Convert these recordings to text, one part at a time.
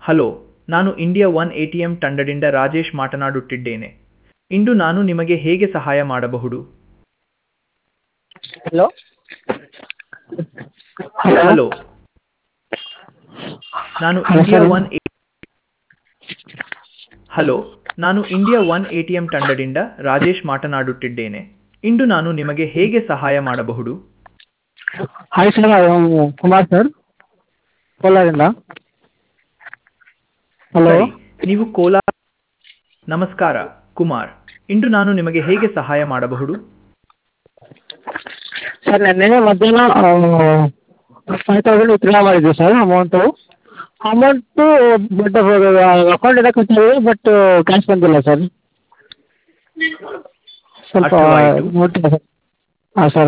Hello ನಾನು India one A T M ತಂಡದಿಂದ ರಾಜೇಶ್ ಮಾತನಾಡುತ್ತಿದ್ದೇನೆ ಇಂದು ನಾನು ನಿಮಗೆ ಹೇಗೆ ಸಹಾಯ ಮಾಡಬಹುದು ಹಲೋ ಹಲೋ ನಾನು ಇಂಡಿಯಾ ಒನ್ ಎ ಹಲೋ ನಾನು India one A T M ತಂಡದಿಂದ ರಾಜೇಶ್ ಮಾತನಾಡುತ್ತಿದ್ದೇನೆ ಇಂದು ನಾನು ನಿಮಗೆ ಹೇಗೆ ಸಹಾಯ ಮಾಡಬಹುದು ಹಾಯ್ ಸರ್ ಕುಮಾರ್ ಸರ್ ಕೋಲಾರಿಂದ ಹಲೋ ಸರಿ ನೀವು ಕೋಲಾರ ನಮಸ್ಕಾರ ಕುಮಾರ್ ಇಂದು ನಾನು ನಿಮಗೆ ಹೇಗೆ ಸಹಾಯ ಮಾಡಬಹುದು ಸರ್ ನೆನ್ನೆ ಮಧ್ಯಾಹ್ನ ಫೈವ್ ತೌಸಂಡ್ ವಿತ್ಡ್ರಾ ಮಾಡಿದ್ವಿ ಸರ್ ಅಮೌಂಟು ಅಮೌಂಟು ಬಟ್ ಅಕೌಂಟಿಂದ ಕಟ್ಟಿದ್ದೀವಿ ಬಟ್ ಕ್ಯಾಶ್ ಬಂದಿಲ್ಲ ಸರ್ ಸ್ವಲ್ಪ ಅರ್ಥವಾಯಿತು. ನೋಡ್ತೀರಾ ಸರ್ ಹಾಂ ಸರ್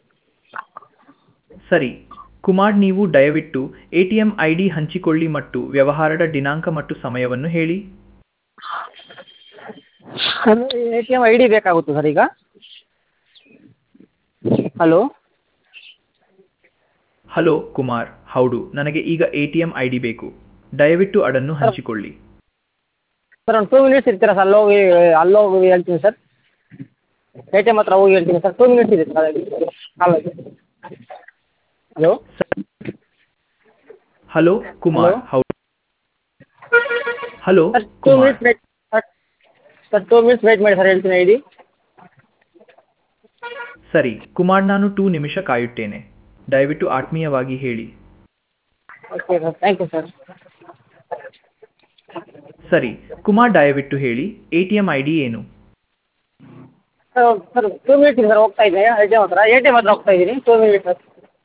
ಸರಿ ಕುಮಾರ್ ನೀವು ದಯವಿಟ್ಟು A T M I D ಹಂಚಿಕೊಳ್ಳಿ ಮತ್ತು ವ್ಯವಹಾರದ ದಿನಾಂಕ ಮತ್ತು ಸಮಯವನ್ನು ಹೇಳಿ sir A T M I D ಬೇಕಾಗುತ್ತೆ ಸರ್ ಈಗ ಹಲೋ ಹಲೋ ಕುಮಾರ್ ಹೌದು ನನಗೆ ಈಗ A T M I D ಬೇಕು ದಯವಿಟ್ಟು ಅದನ್ನು ಹಂಚಿಕೊಳ್ಳಿ ಸರ್ ಒಂದು ಟೂ ಮಿನಿಟ್ಸ್ ಇರ್ತೀರಾ ಸರ್ ಅಲ್ಲೋಗಿ ಅಲ್ಲೋಗಿ ಹೇಳ್ತೀನಿ ಸರ್ ಎ ಟಿ ಎಮ್ ಹತ್ರ ಹೋಗಿ ಹೇಳ್ತೀನಿ ಸರ್ ಟೂ ಮಿನಿಟ್ಸ್ ಇದೆ sir college hello hello Kumar Hello? ಹೌದು hello sir two Kumar minutes wait sir sir two minutes wait ಮಾಡಿ ಸರ್ ಹೇಳ್ತೀನಿ ಐ ಡಿ ಸರಿ ಕುಮಾರ್ ನಾನು ಟೂ ನಿಮಿಷ ಕಾಯುತ್ತೇನೆ ದಯವಿಟ್ಟು ಆತ್ಮೀಯವಾಗಿ ಹೇಳಿ okay sir thank you sir ಸರಿ ಕುಮಾರ್ ದಯವಿಟ್ಟು ಹೇಳಿ A T M I D ಏನು ಸರ್ ಸರ್ ಟೂ ಮಿನಿಟ್ಸ್ ಇದೆ ಸರ್ ಹೋಗ್ತಾ ಇದ್ದೀನಿ ಎ ಟಿ ಎಮ್ ಹತ್ರ ಎ ಟಿ ಎಮ್ ಹತ್ರ ಹೋಗ್ತಾ ಇದ್ದೀನಿ ಟೂ ಮಿನಿಟ್ಸ್ ಸರ್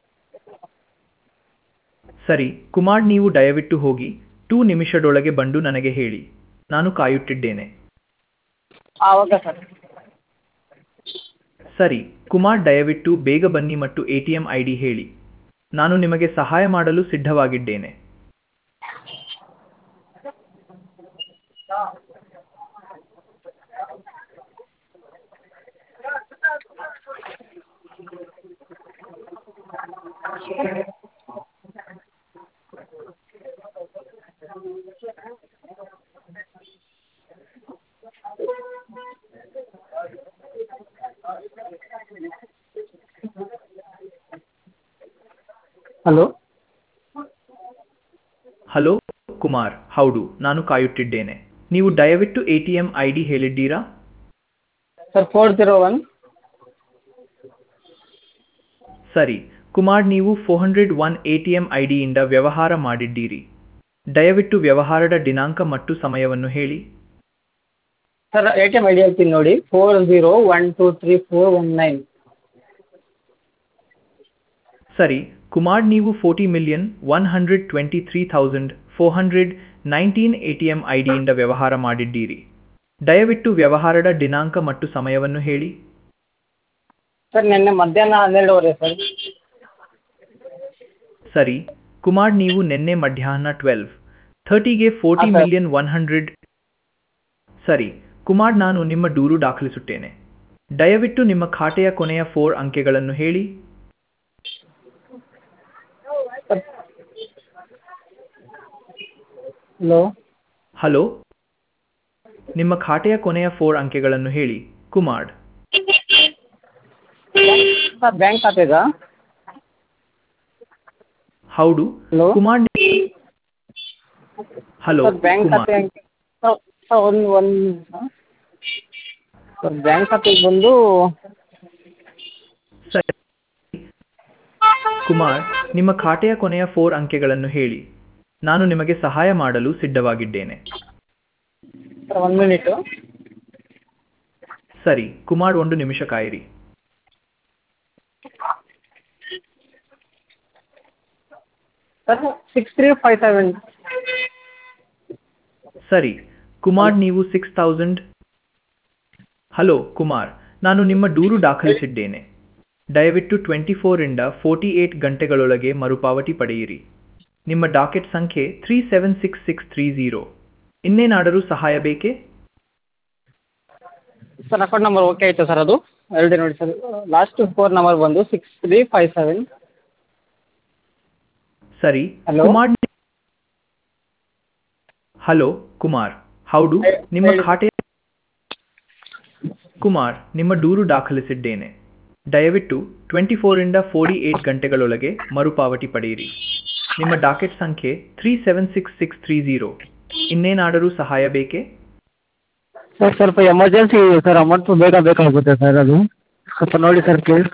ಸರಿ ಕುಮಾರ್ ನೀವು ದಯವಿಟ್ಟು ಹೋಗಿ ಟೂ ನಿಮಿಷದೊಳಗೆ ಬಂದು ನನಗೆ ಹೇಳಿ ನಾನು ಕಾಯುತ್ತಿದ್ದೇನೆ ಹಾಂ ಓಕೆ ಸರ್ ಸರಿ ಕುಮಾರ್ ದಯವಿಟ್ಟು ಬೇಗ ಬನ್ನಿ ಮತ್ತು A T M I D ಹೇಳಿ ನಾನು ನಿಮಗೆ ಸಹಾಯ ಮಾಡಲು ಸಿದ್ಧವಾಗಿದ್ದೇನೆ ಹಲೋ ಹಲೋ ಕುಮಾರ್ ಹೌದು ನಾನು ಕಾಯುತ್ತಿದ್ದೇನೆ ನೀವು ದಯವಿಟ್ಟು A T M I D ಹೇಳಿದ್ದೀರಾ ಸರ್ ಫೋರ್ ಜೀರೋ ಒನ್ ಸರಿ ಕುಮಾರ್ ನೀವು four hundred one A T M I ಡಿಯಿಂದ ವ್ಯವಹಾರ ಮಾಡಿದ್ದೀರಿ ದಯವಿಟ್ಟು ವ್ಯವಹಾರದ ದಿನಾಂಕ ಮತ್ತು ಸಮಯವನ್ನು ಹೇಳಿ sir A T M I D ಹೇಳ್ತೀನಿ ನೋಡಿ four zero one two three four one nine ಸರಿ ಕುಮಾರ್ ನೀವು forty million one hundred twenty three thousand four hundred nineteen A T M I ಡಿಯಿಂದ ವ್ಯವಹಾರ ಮಾಡಿದ್ದೀರಿ ದಯವಿಟ್ಟು ವ್ಯವಹಾರದ ದಿನಾಂಕ ಮತ್ತು ಸಮಯವನ್ನು ಹೇಳಿ ಸರ್ ನಿನ್ನೆ ಮಧ್ಯಾಹ್ನ ಹನ್ನೆರಡುವರೆ ಸರ್ ಸರಿ ಕುಮಾರ್ ನೀವು ನಿನ್ನೆ ಮಧ್ಯಾಹ್ನ ಟ್ವೆಲ್ವ್ ಥರ್ಟಿಗೆ ಫೋರ್ಟಿ ಹಾ, ಸರ್. ಮಿಲಿಯನ್ ಒನ್ ಹಂಡ್ರೆಡ್ ಸರಿ ಕುಮಾರ್ ನಾನು ನಿಮ್ಮ ದೂರು ದಾಖಲಿಸುತ್ತೇನೆ ದಯವಿಟ್ಟು ನಿಮ್ಮ ಖಾತೆಯ ಕೊನೆಯ ಫೋರ್ ಅಂಕೆಗಳನ್ನು ಹೇಳಿ ಹಲೋ ಹಲೋ ನಿಮ್ಮ ಖಾತೆಯ ಕೊನೆಯ ಫೋರ್ ಅಂಕೆಗಳನ್ನು ಹೇಳಿ ಕುಮಾರ್ ಸರ್ ಬ್ಯಾಂಕ್ ಖಾತೆಗಾ ಹೌದು Hello? Kumar hello sir bank Kumar ಖಾತೆ ಅಂಕೆ ಸರ್ ಸರ್ ಒಂದು ಒಂದು ಸರ್ ಬ್ಯಾಂಕ್ ಖಾತೆಗೆ ಬಂದು ಸರಿ ಕುಮಾರ್ ನಿಮ್ಮ ಖಾತೆಯ ಕೊನೆಯ ಫೋರ್ ಅಂಕೆಗಳನ್ನು ಹೇಳಿ ನಾನು ನಿಮಗೆ ಸಹಾಯ ಮಾಡಲು ಸಿದ್ಧವಾಗಿದ್ದೇನೆ ಸರ್ ಒಂದು ಮಿನಿಟು ಸರಿ ಕುಮಾರ್ ಒಂದು ನಿಮಿಷ ಕಾಯಿರಿ sir six three five seven ಸರಿ ಕುಮಾರ್ ನೀವು ಸಿಕ್ಸ್ ತೌಸಂಡ್ ಹಲೋ ಕುಮಾರ್ ನಾನು ನಿಮ್ಮ ದೂರು ದಾಖಲಿಸಿದ್ದೇನೆ ದಯವಿಟ್ಟು ಟ್ವೆಂಟಿ ಫೋರಿಂದ ಫೋರ್ಟಿ ಏಟ್ ಗಂಟೆಗಳೊಳಗೆ ಮರುಪಾವತಿ ಪಡೆಯಿರಿ ನಿಮ್ಮ ಡಾಕೆಟ್ ಸಂಖ್ಯೆ three seven six six three zero ಇನ್ನೇನಾದರೂ ಸಹಾಯ ಬೇಕೇ ಸರ್ ಅಕೌಂಟ್ ನಂಬರ್ ಓಕೆ ಆಯಿತು ಸರ್ ಅದು ಎರಡೇ ನೋಡಿ ಸರ್ ಲಾಸ್ಟ್ ಫೋರ್ ನಂಬರ್ ಬಂದು ಸಿಕ್ಸ್ ತ್ರೀ ಫೈವ್ ಸೆವೆನ್ ಸರಿ Hello? ಕುಮಾರ್ ಹಲೋ ಕುಮಾರ್ ಹೌದು ನಿಮ್ಮ ಖಾತೆ ಕುಮಾರ್ ನಿಮ್ಮ ದೂರು ದಾಖಲಿಸಿದ್ದೇನೆ ದಯವಿಟ್ಟು ಟ್ವೆಂಟಿ ಫೋರಿಂದ ಫೋರ್ಟಿ ಏಟ್ ಗಂಟೆಗಳೊಳಗೆ ಮರುಪಾವತಿ ಪಡೆಯಿರಿ ನಿಮ್ಮ ಡಾಕೆಟ್ ಸಂಖ್ಯೆ three seven six six three zero ಇನ್ನೇನಾದರೂ ಸಹಾಯ ಬೇಕೇ ಸರ್ ಸ್ವಲ್ಪ ಎಮರ್ಜೆನ್ಸಿ ಇದೆ ಸರ್ ಅಮೌಂಟು ಬೇಗ ಬೇಕಾಗುತ್ತೆ ಸರ್ ಅದು ಸ್ವಲ್ಪ ನೋಡಿ ಸರ್ ಪ್ಲೀಸ್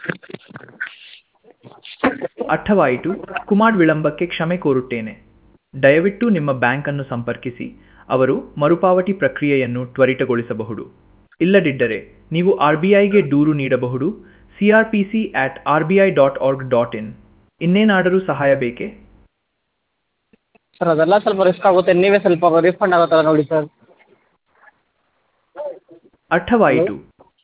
ಅರ್ಥವಾಯಿತು ಕುಮಾರ್ ವಿಳಂಬಕ್ಕೆ ಕ್ಷಮೆ ಕೋರುತ್ತೇನೆ ದಯವಿಟ್ಟು ನಿಮ್ಮ ಬ್ಯಾಂಕ್ ಅನ್ನು ಸಂಪರ್ಕಿಸಿ ಅವರು ಮರುಪಾವತಿ ಪ್ರಕ್ರಿಯೆಯನ್ನು ತ್ವರಿತಗೊಳಿಸಬಹುದು ಇಲ್ಲದಿದ್ದರೆ ನೀವು ಆರ್ ಬಿ ಐಗೆ ದೂರು ನೀಡಬಹುದು C R P C at R B I dot org dot in ಇನ್ನೇನಾದರೂ ಸಹಾಯ ಬೇಕೇ ಸರ್ ಅದೆಲ್ಲ ಸ್ವಲ್ಪ ರಿಸ್ಕ್ ಆಗುತ್ತೆ ನೀವೇ ಸ್ವಲ್ಪ ರೀಫಂಡ್ ಆಗೋ ಥರ ನೋಡಿ ಸರ್ ಅರ್ಥವಾಯಿತು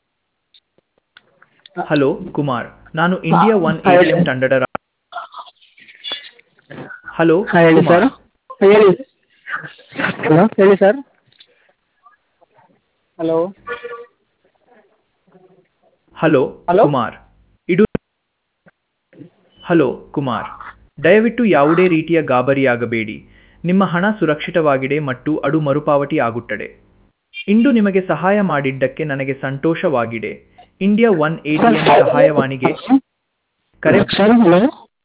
ಹಲೋ ಕುಮಾರ್ ನಾನು ಇಂಡಿಯಾ ಒನ್ ಹಾ, ಹೇಳಿ. ಎಟಿಎಂ ತಂಡದ ರಾ- ಹಲೋ ಹಾಂ ಹೇಳಿ ಕುಮಾರ್. ಸರ್ ಹೇಳಿ ಹಲೋ ಹೇಳಿ sir hello hello hello? Kumar ಇದು ಹಲೋ ಕುಮಾರ್ ದಯವಿಟ್ಟು ಯಾವುದೇ ರೀತಿಯ ಗಾಬರಿಯಾಗಬೇಡಿ ನಿಮ್ಮ ಹಣ ಸುರಕ್ಷಿತವಾಗಿದೆ ಮತ್ತು ಅದು ಮರುಪಾವತಿ ಆಗುತ್ತದೆ ಇಂದು ನಿಮಗೆ ಸಹಾಯ ಮಾಡಿದ್ದಕ್ಕೆ ನನಗೆ ಸಂತೋಷವಾಗಿದೆ ಇಂಡಿಯಾ ಒನ್ ಎಟಿಎಂ ಸಹಾಯವಾಣಿಗೆ ಕರೆ sir hello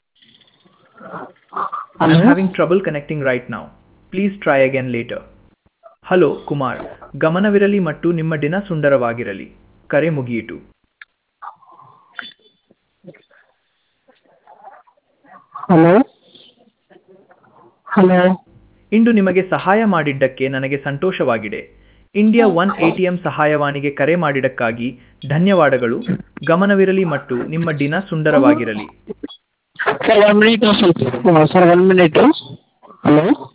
I am having trouble connecting right now please try again later hello Kumar ಗಮನವಿರಲಿ ಮತ್ತು ನಿಮ್ಮ ದಿನ ಸುಂದರವಾಗಿರಲಿ ಕರೆ ಮುಗಿಯಿತು ಹಲೋ ಹಲೋ ಇಂದು ನಿಮಗೆ ಸಹಾಯ ಮಾಡಿದ್ದಕ್ಕೆ ನನಗೆ ಸಂತೋಷವಾಗಿದೆ ಇಂಡಿಯಾ ಒನ್ ಎಟಿಎಂ ಸಹಾಯವಾಣಿಗೆ ಕರೆ ಮಾಡಿದ್ದಕ್ಕಾಗಿ ಧನ್ಯವಾದಗಳು ಗಮನವಿರಲಿ ಮತ್ತು ನಿಮ್ಮ ದಿನ ಸುಂದರವಾಗಿರಲಿ ಸರ್ ಒನ್ ಮಿನಿಟ್ ಸ್ವಲ್ಪ ಸರ್ ಒನ್ ಮಿನಿಟು ಹಲೋ